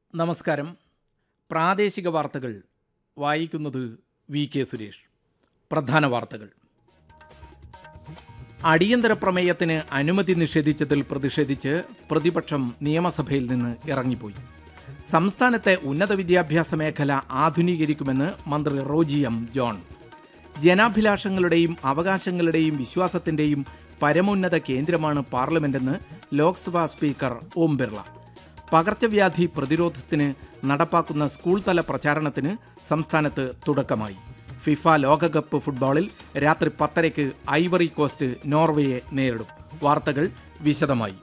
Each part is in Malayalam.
നമസ്കാരം പ്രാദേശിക വാർത്തകൾ വായിക്കുന്നത് വി കെ സുരേഷ് പ്രധാന വാർത്തകൾ അടിയന്തര പ്രമേയത്തിന് അനുമതി നിഷേധിച്ചതിൽ പ്രതിഷേധിച്ച് പ്രതിപക്ഷം നിയമസഭയിൽ നിന്ന് ഇറങ്ങിപ്പോയി സംസ്ഥാനത്തെ ഉന്നത വിദ്യാഭ്യാസ മേഖല ആധുനീകരിക്കുമെന്ന് മന്ത്രി റോജി എം ജോൺ ജനാഭിലാഷങ്ങളുടെയും അവകാശങ്ങളുടെയും വിശ്വാസത്തിന്റെയും പരമോന്നത കേന്ദ്രമാണ് പാർലമെന്റെന്ന് ലോക്സഭാ സ്പീക്കർ ഓം ബിർള പകർച്ചവ്യാധി പ്രതിരോധത്തിന് നടപ്പാക്കുന്ന സ്കൂൾ തല പ്രചാരണത്തിന് സംസ്ഥാനത്ത് തുടക്കമായി ഫിഫ ലോകകപ്പ് ഫുട്ബോളിൽ രാത്രി പത്തരയ്ക്ക് ഐവറി കോസ്റ്റ് നോർവേയെ നേരിടും വാർത്തകൾ വിശദമായി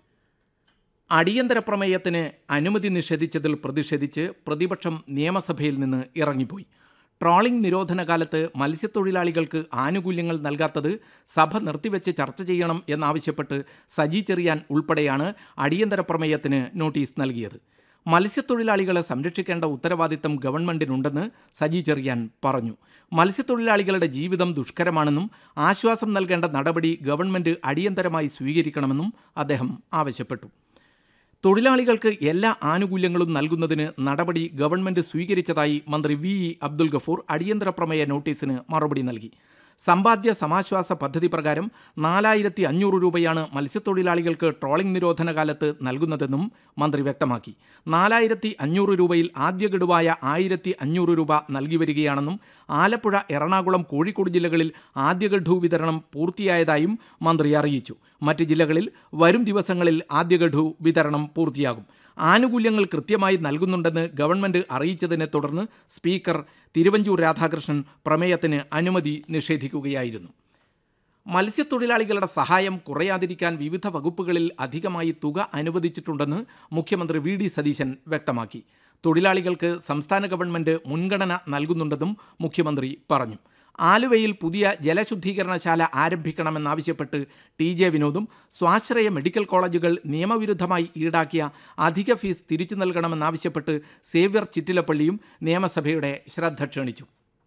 അടിയന്തര പ്രമേയത്തിന് അനുമതി നിഷേധിച്ചതിൽ പ്രതിഷേധിച്ച് പ്രതിപക്ഷം നിയമസഭയിൽ നിന്ന് ഇറങ്ങിപ്പോയി ട്രോളിംഗ് നിരോധന കാലത്ത് മത്സ്യത്തൊഴിലാളികൾക്ക് ആനുകൂല്യങ്ങൾ നൽകാത്തത് സഭ നിർത്തിവെച്ച് ചർച്ച ചെയ്യണം എന്നാവശ്യപ്പെട്ട് സജി ചെറിയാൻ ഉൾപ്പെടെയാണ് അടിയന്തര പ്രമേയത്തിന് നോട്ടീസ് നൽകിയത് മത്സ്യത്തൊഴിലാളികളെ സംരക്ഷിക്കേണ്ട ഉത്തരവാദിത്തം ഗവൺമെന്റിനുണ്ടെന്ന് സജി ചെറിയാൻ പറഞ്ഞു മത്സ്യത്തൊഴിലാളികളുടെ ജീവിതം ദുഷ്കരമാണെന്നും ആശ്വാസം നൽകേണ്ട നടപടി ഗവൺമെന്റ് അടിയന്തരമായി സ്വീകരിക്കണമെന്നും അദ്ദേഹം ആവശ്യപ്പെട്ടു തൊഴിലാളികൾക്ക് എല്ലാ ആനുകൂല്യങ്ങളും നൽകുന്നതിന് നടപടി ഗവൺമെന്റ് സ്വീകരിച്ചതായി മന്ത്രി വി ഇ അബ്ദുൽ ഗഫൂർ അടിയന്തര പ്രമേയ നോട്ടീസിന് മറുപടി നൽകി സമ്പാദ്യ സമാശ്വാസ പദ്ധതി പ്രകാരം നാലായിരത്തി അഞ്ഞൂറ് രൂപയാണ് മത്സ്യത്തൊഴിലാളികൾക്ക് ട്രോളിംഗ് നിരോധന കാലത്ത് നൽകുന്നതെന്നും മന്ത്രി വ്യക്തമാക്കി നാലായിരത്തി അഞ്ഞൂറ് രൂപയിൽ ആദ്യ ഗഡുവായ ആയിരത്തി അഞ്ഞൂറ് രൂപ നൽകി വരികയാണെന്നും ആലപ്പുഴ എറണാകുളം കോഴിക്കോട് ജില്ലകളിൽ ആദ്യ ഗഡു വിതരണം പൂർത്തിയായതായും മന്ത്രി അറിയിച്ചു മറ്റ് ജില്ലകളിൽ വരും ദിവസങ്ങളിൽ ആദ്യ ഗഡു വിതരണം പൂർത്തിയാകും ആനുകൂല്യങ്ങൾ കൃത്യമായി നൽകുന്നുണ്ടെന്ന് ഗവൺമെന്റ് അറിയിച്ചതിനെ തുടർന്ന് സ്പീക്കർ തിരുവഞ്ചൂർ രാധാകൃഷ്ണൻ പ്രമേയത്തിന് അനുമതി നിഷേധിക്കുകയായിരുന്നു മത്സ്യത്തൊഴിലാളികളുടെ സഹായം കുറയാതിരിക്കാൻ വിവിധ വകുപ്പുകളിൽ അധികമായി തുക അനുവദിച്ചിട്ടുണ്ടെന്ന് മുഖ്യമന്ത്രി വി ഡി സതീശൻ വ്യക്തമാക്കി തൊഴിലാളികൾക്ക് സംസ്ഥാന ഗവൺമെന്റ് മുൻഗണന നൽകുന്നുണ്ടെന്നും മുഖ്യമന്ത്രി പറഞ്ഞു ആലുവയിൽ പുതിയ ജലശുദ്ധീകരണശാല ആരംഭിക്കണമെന്നാവശ്യപ്പെട്ട് ടി ജെ വിനോദും സ്വാശ്രയ മെഡിക്കൽ കോളേജുകൾ നിയമവിരുദ്ധമായി ഈടാക്കിയ അധിക ഫീസ് തിരിച്ചു നൽകണമെന്നാവശ്യപ്പെട്ട് സേവ്യർ ചിറ്റിലപ്പള്ളിയും നിയമസഭയുടെ ശ്രദ്ധ ക്ഷണിച്ചു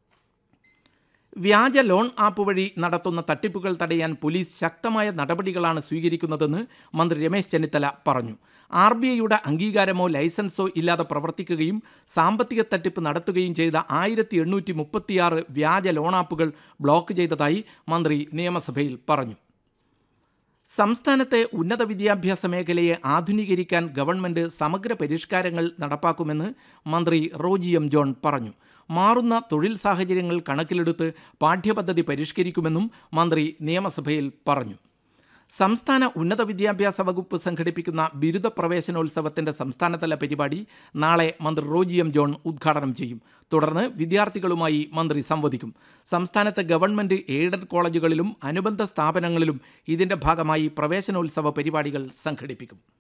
വ്യാജ ലോൺ ആപ്പ് വഴി നടത്തുന്ന തട്ടിപ്പുകൾ തടയാൻ പോലീസ് ശക്തമായ നടപടികളാണ് സ്വീകരിക്കുന്നതെന്ന് മന്ത്രി രമേശ് ചെന്നിത്തല പറഞ്ഞു ആർ ബി ഐയുടെ അംഗീകാരമോ ലൈസൻസോ ഇല്ലാതെ പ്രവർത്തിക്കുകയും സാമ്പത്തിക തട്ടിപ്പ് നടത്തുകയും ചെയ്ത ആയിരത്തി എണ്ണൂറ്റി മുപ്പത്തിയാറ് വ്യാജ ലോൺ ആപ്പുകൾ ബ്ലോക്ക് ചെയ്തതായി മന്ത്രി നിയമസഭയിൽ പറഞ്ഞു സംസ്ഥാനത്തെ ഉന്നത വിദ്യാഭ്യാസ മേഖലയെ ആധുനീകരിക്കാൻ ഗവൺമെന്റ് സമഗ്ര പരിഷ്കാരങ്ങൾ നടപ്പാക്കുമെന്ന് മന്ത്രി റോജി എം ജോൺ പറഞ്ഞു മാറുന്ന തൊഴിൽ സാഹചര്യങ്ങൾ കണക്കിലെടുത്ത് പാഠ്യപദ്ധതി പരിഷ്കരിക്കുമെന്നും മന്ത്രി നിയമസഭയിൽ പറഞ്ഞു സംസ്ഥാന ഉന്നത വിദ്യാഭ്യാസ വകുപ്പ് സംഘടിപ്പിക്കുന്ന ബിരുദ പ്രവേശനോത്സവത്തിന്റെ സംസ്ഥാനതല പരിപാടി നാളെ മന്ത്രി റോജി എം ജോൺ ഉദ്ഘാടനം ചെയ്യും തുടർന്ന് വിദ്യാർത്ഥികളുമായി മന്ത്രി സംവദിക്കും സംസ്ഥാനത്തെ ഗവൺമെന്റ് എയ്ഡഡ് കോളേജുകളിലും അനുബന്ധ സ്ഥാപനങ്ങളിലും ഇതിന്റെ ഭാഗമായി പ്രവേശനോത്സവ പരിപാടികൾ സംഘടിപ്പിക്കും